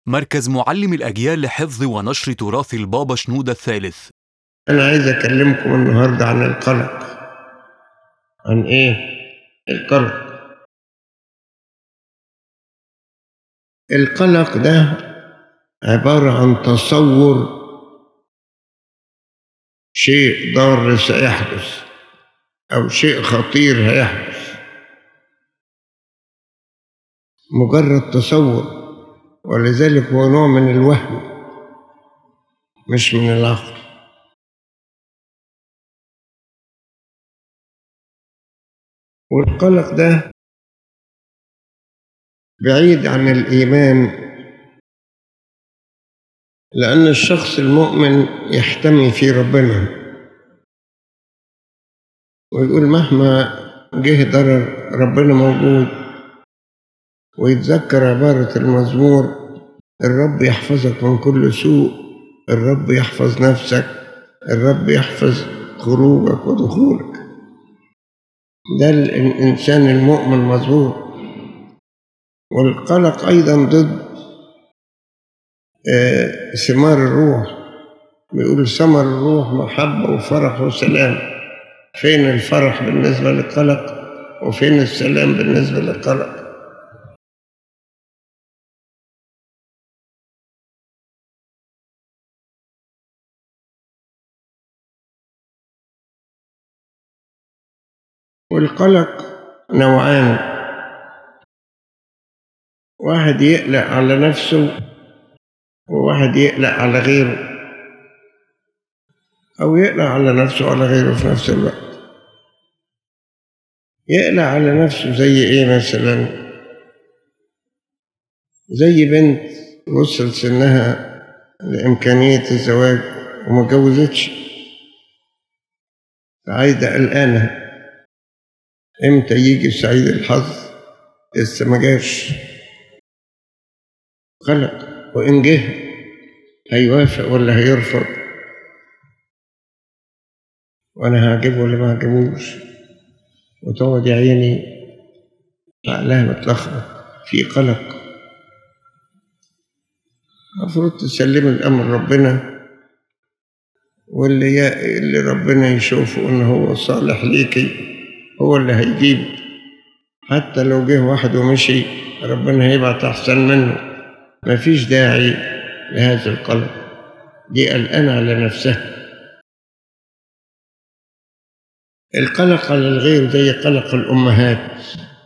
مركز معلم الأجيال لحفظ ونشر تراث البابا شنودة الثالث أنا عايز أكلمكم النهاردة عن القلق عن إيه؟ القلق القلق ده عبارة عن تصور شيء ضار سيحدث أو شيء خطير هيحدث مجرد تصور ولذلك هو نوع من الوهم مش من العقل والقلق ده بعيد عن الإيمان لأن الشخص المؤمن يحتمي في ربنا ويقول مهما جه ضرر ربنا موجود ويتذكر عبارة المزمور الرب يحفظك من كل سوء الرب يحفظ نفسك الرب يحفظ خروجك ودخولك ده الإنسان المؤمن مظبوط والقلق أيضا ضد آه، ثمار الروح بيقول ثمر الروح محبة وفرح وسلام فين الفرح بالنسبة للقلق وفين السلام بالنسبة للقلق والقلق نوعان واحد يقلق على نفسه وواحد يقلق على غيره أو يقلق على نفسه وعلى غيره في نفس الوقت يقلق على نفسه زي إيه مثلا زي بنت وصل سنها لإمكانية الزواج وما اتجوزتش عايدة قلقانة امتى يجي سعيد الحظ لسه ما جاش قلق وإن جه هيوافق ولا هيرفض وأنا هعجبه ولا ما هعجبوش وتقعد يا عيني عقلها متلخبط في قلق المفروض تسلم الأمر ربنا واللي ي... اللي ربنا يشوفه إن هو صالح ليكي هو اللي هيجيب حتى لو جه واحد ومشي ربنا هيبعت أحسن منه مفيش داعي لهذا القلق دي قلقانة على نفسها القلق على الغير زي قلق الأمهات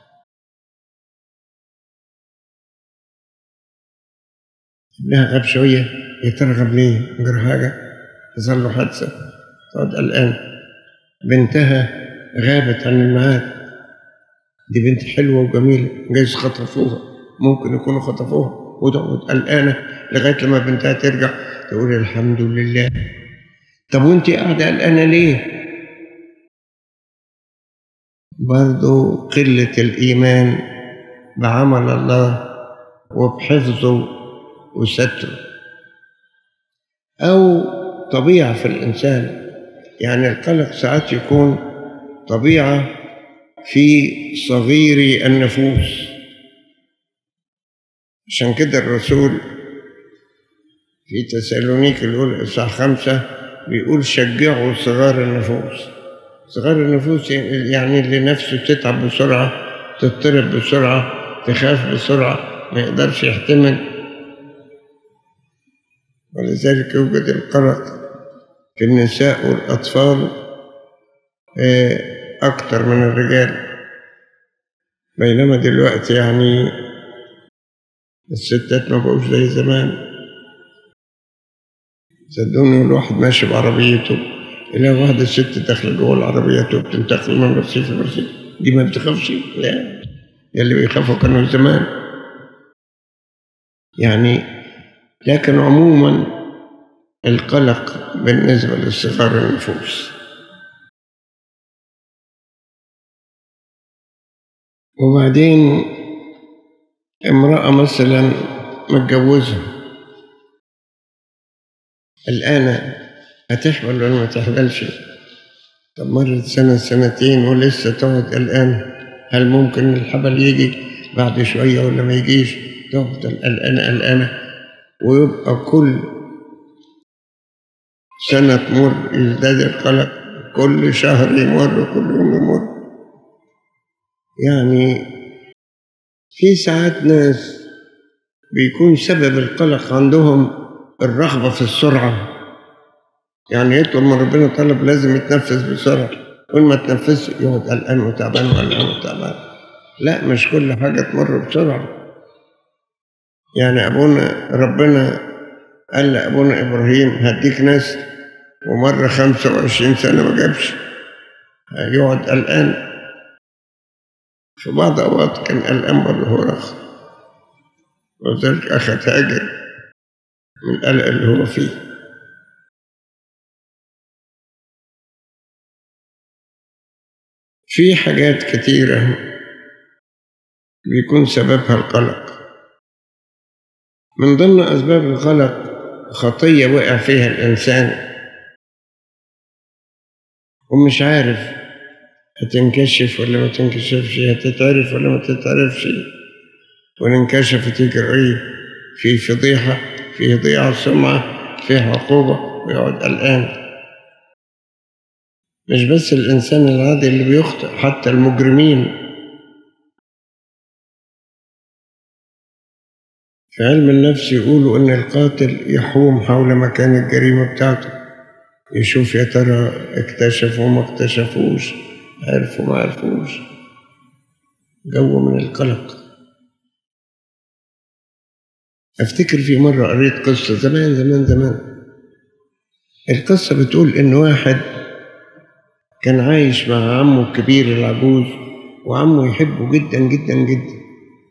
ابنها غاب شوية يا ترى غاب ليه؟ جرى حاجة حصل له حادثة تقعد قلقان بنتها غابت عن الميعاد دي بنت حلوة وجميلة جايز خطفوها ممكن يكونوا خطفوها وتقعد قلقانة لغاية لما بنتها ترجع تقول الحمد لله طب وانت قاعدة قلقانة ليه؟ برضو قلة الإيمان بعمل الله وبحفظه وستره أو طبيعة في الإنسان يعني القلق ساعات يكون طبيعة في صغير النفوس عشان كده الرسول في تسالونيك الأولى إصحاح خمسة بيقول شجعوا صغار النفوس صغار النفوس يعني اللي نفسه تتعب بسرعة تضطرب بسرعة تخاف بسرعة ما يقدرش يحتمل ولذلك يوجد القلق في النساء والأطفال أكثر من الرجال بينما دلوقتي يعني الستات ما بقوش زي زمان صدقوني الواحد ماشي بعربيته إلا واحدة ست داخلة جوه العربية وبتنتقل من رصيف لرصيف دي ما بتخافش لا اللي بيخافوا كانوا زمان يعني لكن عموما القلق بالنسبة لصغار النفوس وبعدين امرأة مثلا متجوزة الآن هتحمل ولا ما تحملش طب مرت سنة سنتين ولسه تقعد قلقانة هل ممكن الحبل يجي بعد شوية ولا ما يجيش تفضل قلقانة قلقانة ويبقى كل سنة تمر يزداد القلق كل شهر يمر كل يوم يمر يعني في ساعات ناس بيكون سبب القلق عندهم الرغبة في السرعة يعني يطلب من ربنا طلب لازم يتنفذ بسرعة كل ما تنفذش يقعد قلقان وتعبان وقلقان وتعبان لا مش كل حاجة تمر بسرعة يعني أبونا ربنا قال لأبونا إبراهيم هديك ناس ومر خمسة وعشرين سنة ما جابش يقعد قلقان في بعض أوقات كان قلقان برضه هو رخ وذلك أخذ هاجر من القلق اللي هو فيه في حاجات كتيرة بيكون سببها القلق من ضمن أسباب القلق خطية وقع فيها الإنسان ومش عارف هتنكشف ولا ما تنكشفش هتتعرف ولا ما تتعرفش وإن انكشفت يجري في فضيحة في ضياع سمعة في عقوبة ويقعد قلقان مش بس الإنسان العادي اللي بيخطئ حتى المجرمين في علم النفس يقولوا إن القاتل يحوم حول مكان الجريمة بتاعته يشوف يا ترى اكتشفوا ما اكتشفوش عرفوا ما عرفوش جو من القلق أفتكر في مرة قريت قصة زمان زمان زمان القصة بتقول إن واحد كان عايش مع عمه الكبير العجوز وعمه يحبه جدا جدا جدا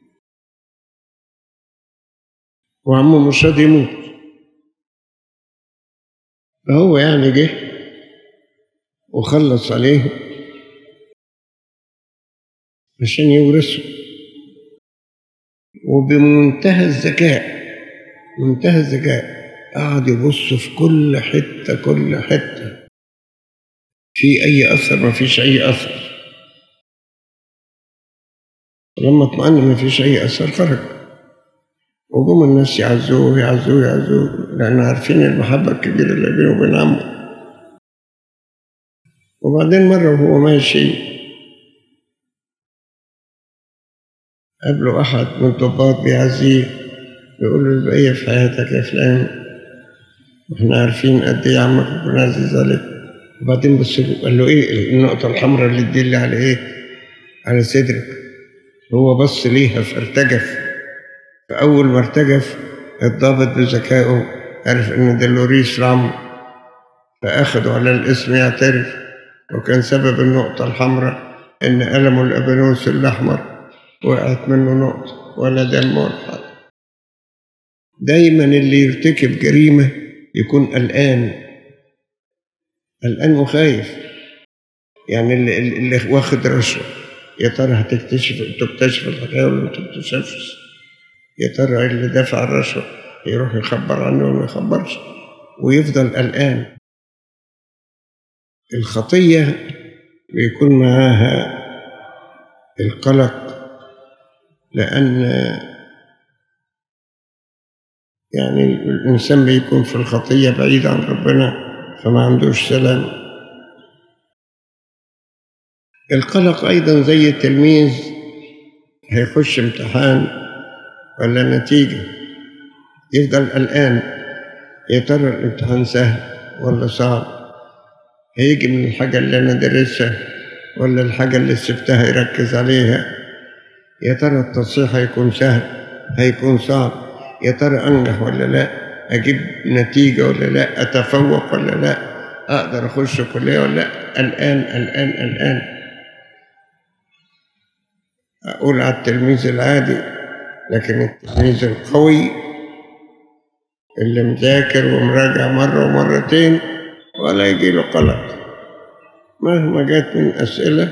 وعمه مش راضي يموت فهو يعني جه وخلص عليه عشان يورثه وبمنتهى الذكاء منتهى الذكاء قعد يبص في كل حتة كل حتة في أي أثر ما فيش أي أثر لما اطمأن ما فيش أي أثر خرج وجم الناس يعزوه يعزوه يعزوه لأن عارفين المحبة الكبيرة اللي بينه وبين عمه وبعدين مرة وهو ماشي قابله أحد من الضباط بيعزيه بيقول له البقية في حياتك يا فلان واحنا عارفين قد ايه عمك ربنا عزيز عليك وبعدين بص له قال له ايه النقطة الحمراء اللي تدل على ايه؟ على صدرك هو بص ليها فارتجف فأول ما ارتجف الضابط بذكائه عرف إن ده لوريس رام فأخده على الاسم يعترف وكان سبب النقطة الحمراء إن قلمه الأبانوس الأحمر وقعت منه نقطة ولا دم ولا حاجة دايما اللي يرتكب جريمة يكون قلقان قلقان وخايف يعني اللي, اللي واخد رشوة يا ترى هتكتشف تكتشف الحكاية ولا ما تكتشفش يا ترى اللي دفع الرشوة يروح يخبر عنه ولا ما يخبرش ويفضل قلقان الخطية بيكون معاها القلق لأن يعني الإنسان بيكون في الخطية بعيد عن ربنا فما عندوش سلام القلق أيضا زي التلميذ هيخش امتحان ولا نتيجة يفضل قلقان يا ترى الامتحان سهل ولا صعب هيجي من الحاجة اللي أنا دارسها ولا الحاجة اللي سبتها يركز عليها يا ترى التصحيح هيكون سهل هيكون صعب يا ترى أنجح ولا لا أجيب نتيجة ولا لا أتفوق ولا لا أقدر أخش كلية ولا لا قلقان قلقان قلقان أقول على التلميذ العادي لكن التلميذ القوي اللي مذاكر ومراجع مرة ومرتين ولا يجي له قلق مهما جات من أسئلة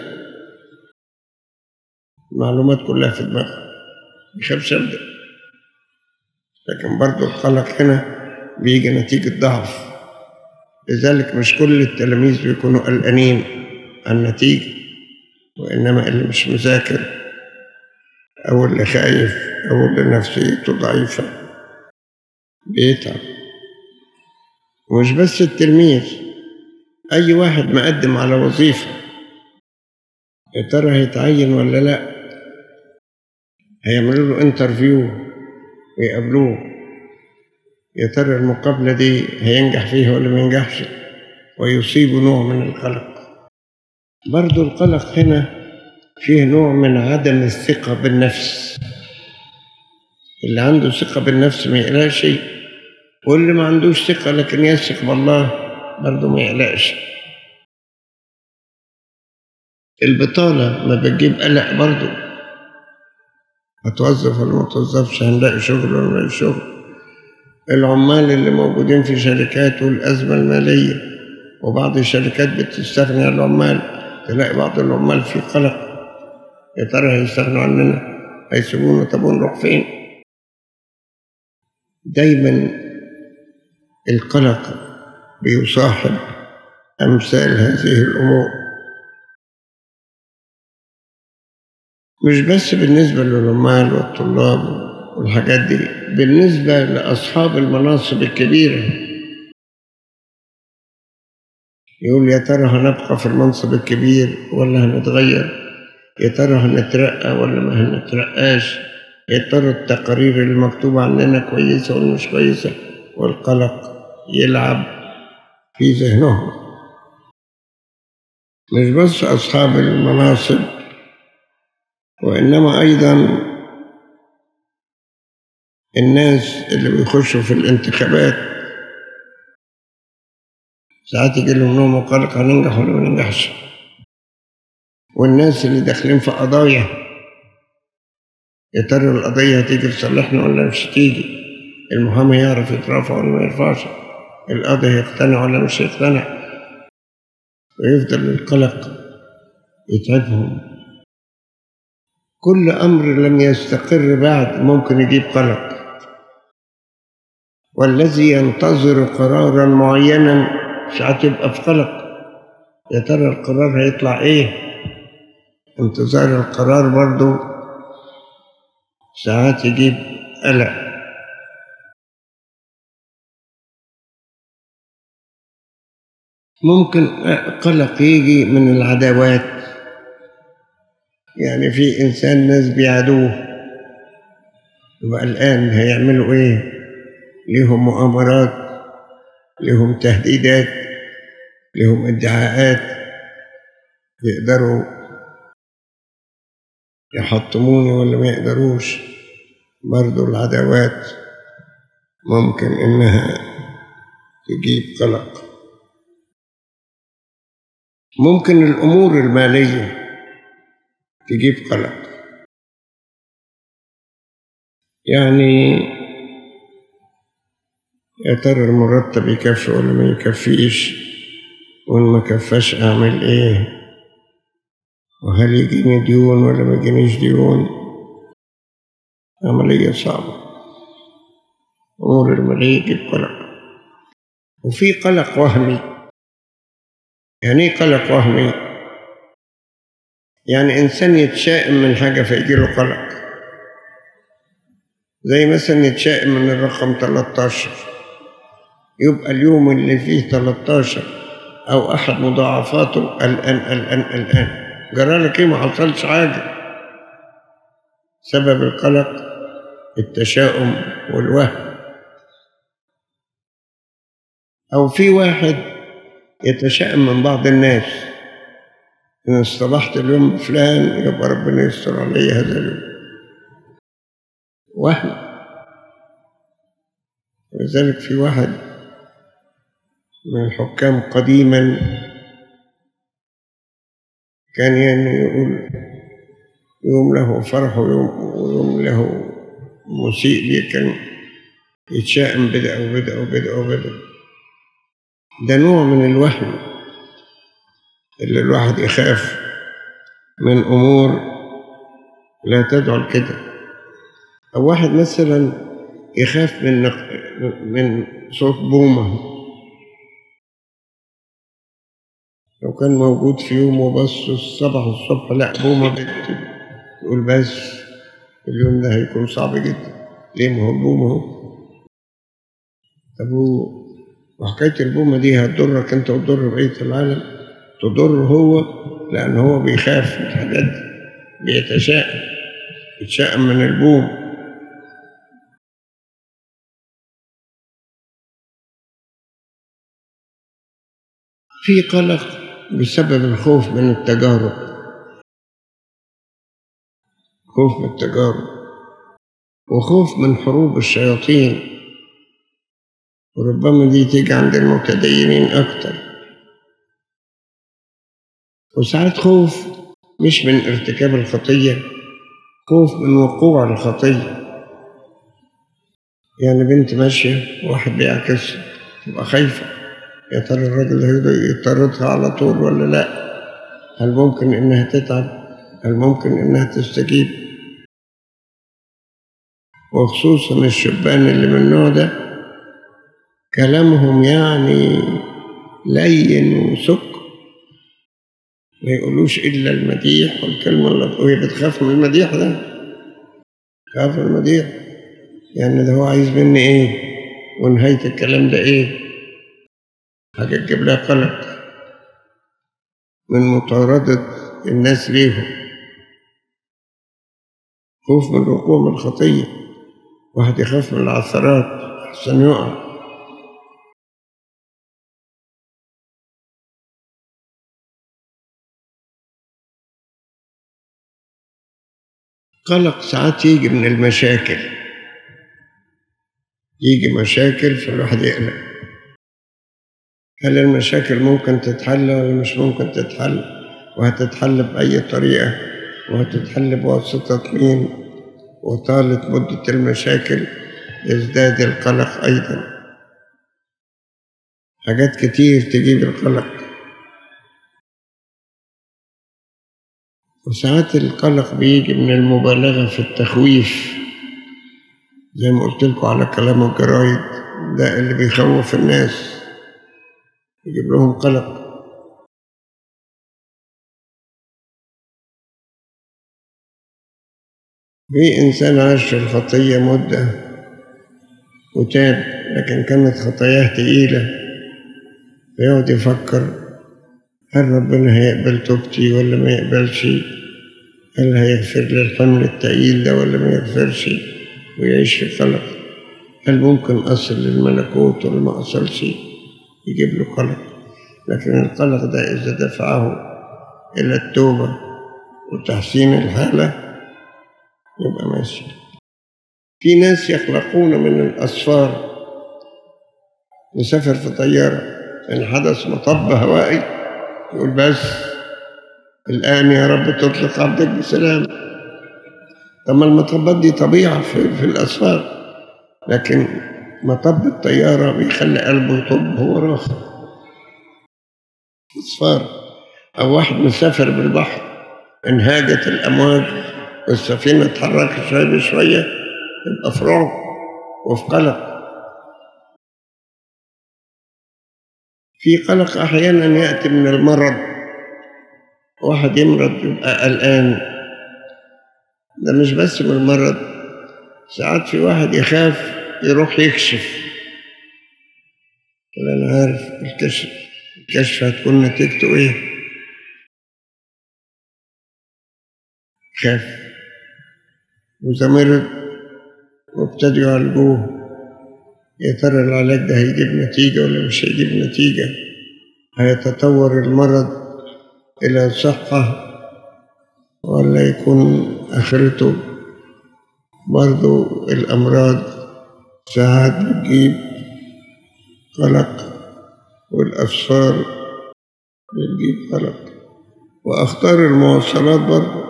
المعلومات كلها في دماغه يخافش يبدأ لكن برضو القلق هنا بيجي نتيجة ضعف لذلك مش كل التلاميذ بيكونوا قلقانين عن النتيجة وإنما اللي مش مذاكر أو اللي خايف أو اللي نفسيته ضعيفة بيتعب ومش بس التلميذ أي واحد مقدم على وظيفة يا ترى هيتعين ولا لأ هيعملوا له انترفيو ويقابلوه يا ترى المقابلة دي هينجح فيها ولا ما ينجحش ويصيب نوع من القلق برضو القلق هنا فيه نوع من عدم الثقة بالنفس اللي عنده ثقة بالنفس ما يقلقش واللي ما عندوش ثقة لكن يثق بالله برضه ما يقلقش البطالة ما بتجيب قلق برضه هتوظف ولا ما توظفش هنلاقي شغل ولا ما نلاقي شغل العمال اللي موجودين في شركات والأزمة المالية وبعض الشركات بتستغني عن العمال تلاقي بعض العمال في قلق يا ترى هيستغنوا عننا هيسيبونا طب ونروح فين دايما القلق بيصاحب أمثال هذه الأمور مش بس بالنسبة للعمال والطلاب والحاجات دي بالنسبة لأصحاب المناصب الكبيرة يقول يا ترى هنبقى في المنصب الكبير ولا هنتغير يا ترى هنترقى ولا ما هنترقاش يا ترى التقارير المكتوبة عننا كويسة ولا مش كويسة والقلق يلعب في ذهنهم مش بس أصحاب المناصب وإنما أيضا الناس اللي بيخشوا في الانتخابات ساعات يجي لهم نوع من القلق هننجح ولا ما ننجحش والناس اللي داخلين في قضايا يا ترى القضية هتيجي لصالحنا ولا مش هتيجي المحامي يعرف يترافع ولا ما يرفعش القاضي هيقتنع ولا مش هيقتنع ويفضل القلق يتعبهم كل أمر لم يستقر بعد ممكن يجيب قلق والذي ينتظر قرارا معينا ساعات يبقى في قلق يا ترى القرار هيطلع ايه انتظار القرار برضو ساعات يجيب قلق ممكن قلق يجي من العداوات يعني في إنسان ناس بيعادوه يبقى الآن هيعملوا إيه ليهم مؤامرات ليهم تهديدات ليهم ادعاءات يقدروا يحطموني ولا ما يقدروش برضو العداوات ممكن إنها تجيب قلق ممكن الأمور المالية تجيب قلق يعني يا ترى المرتب يكفي ولا ما يكفيش وإن ما كفاش أعمل إيه وهل يجيني ديون ولا ما يجينيش ديون عملية صعبة أمور المالية تجيب قلق وفي قلق وهمي يعني ايه قلق وهمي يعني إنسان يتشائم من حاجة فيجي له قلق زي مثلا يتشائم من الرقم 13 يبقى اليوم اللي فيه 13 أو أحد مضاعفاته الآن الآن الآن جرى لك إيه ما حصلش حاجة سبب القلق التشاؤم والوهم أو في واحد يتشائم من بعض الناس إن اصطبحت اليوم بفلان يبقى ربنا يستر علي هذا اليوم وهم ولذلك في واحد من الحكام قديما كان يعني يقول يوم له فرح ويوم, ويوم له مسيء ليه كان يتشائم بدأ وبدأ وبدأ وبدأ ده نوع من الوهم اللي الواحد يخاف من أمور لا تدعو لكده أو واحد مثلا يخاف من نق... من صوت بومة لو كان موجود في يوم وبص الصبح الصبح لا بومة بت... يقول بس اليوم ده هيكون صعب جدا ليه ما هو البومة هو طب و- وحكاية البومة دي هتضرك أنت وتضر بقية العالم تضر هو لأن هو بيخاف من الحاجات دي بيتشائم يتشائم من البوم في قلق بسبب الخوف من التجارب خوف من التجارب وخوف من حروب الشياطين وربما دي تيجي عند المتدينين أكتر وساعات خوف مش من ارتكاب الخطية خوف من وقوع الخطية يعني بنت ماشية واحد بيعكس تبقى خايفة يا ترى الراجل هيقدر يطردها على طول ولا لا هل ممكن إنها تتعب هل ممكن إنها تستجيب وخصوصا الشبان اللي من النوع ده كلامهم يعني لين وسك ما يقولوش إلا المديح والكلمة اللي وهي بتخاف من المديح ده خاف من المديح يعني ده هو عايز مني إيه ونهاية الكلام ده إيه حاجة تجيب لها قلق من مطاردة الناس ليهم خوف من الوقوع من الخطية واحد يخاف من العثرات أحسن يقع قلق ساعات يجي من المشاكل يجي مشاكل فالواحد يقلق هل المشاكل ممكن تتحل ولا مش ممكن تتحل وهتتحل بأي طريقة وهتتحل بواسطة مين وطالت مدة المشاكل يزداد القلق أيضا حاجات كتير تجيب القلق وساعات القلق بيجي من المبالغة في التخويف زي ما قلت لكم على كلام الجرايد ده اللي بيخوف الناس يجيب لهم قلق في إنسان عاش في الخطية مدة وتاب لكن كانت خطاياه تقيلة فيقعد يفكر هل ربنا هيقبل توبتي ولا ما يقبلش هل هيغفر لي الحمل التقيل ده ولا ما يغفرش ويعيش في قلق هل ممكن أصل للملكوت ولا ما أصلش يجيب له قلق لكن القلق ده إذا دفعه إلى التوبة وتحسين الحالة يبقى ماشي في ناس يقلقون من الأسفار نسافر في طيارة إن حدث مطب هوائي يقول بس الآن يا رب تطلق عبدك بسلام طب ما المطبات دي طبيعة في, في الأسفار لكن مطب الطيارة بيخلي قلبه يطب هو راخر أسفار أو واحد مسافر بالبحر انهاجت الأمواج والسفينة اتحركت شوية بشوية يبقى في رعب وفي قلق في قلق أحيانا يأتي من المرض واحد يمرض يبقى قلقان ده مش بس من المرض ساعات في واحد يخاف يروح يكشف ولا أنا عارف الكشف الكشف هتكون نتيجته إيه خاف وإذا مرض وابتدوا يعالجوه يا ترى العلاج ده هيجيب نتيجة ولا مش هيجيب نتيجة هيتطور المرض إلى صحة ولا يكون آخرته برضو الأمراض ساعات بتجيب قلق والأسفار بتجيب قلق وأخطار المواصلات برضو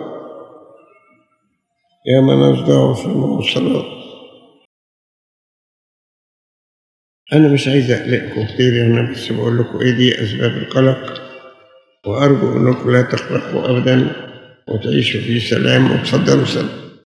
يا من أصدعوا في المواصلات أنا مش عايز أقلقكم كتير أنا بس بقول لكم إيه دي أسباب القلق وأرجو أنكم لا تقلقوا أبدا وتعيشوا في سلام وتفضلوا سلام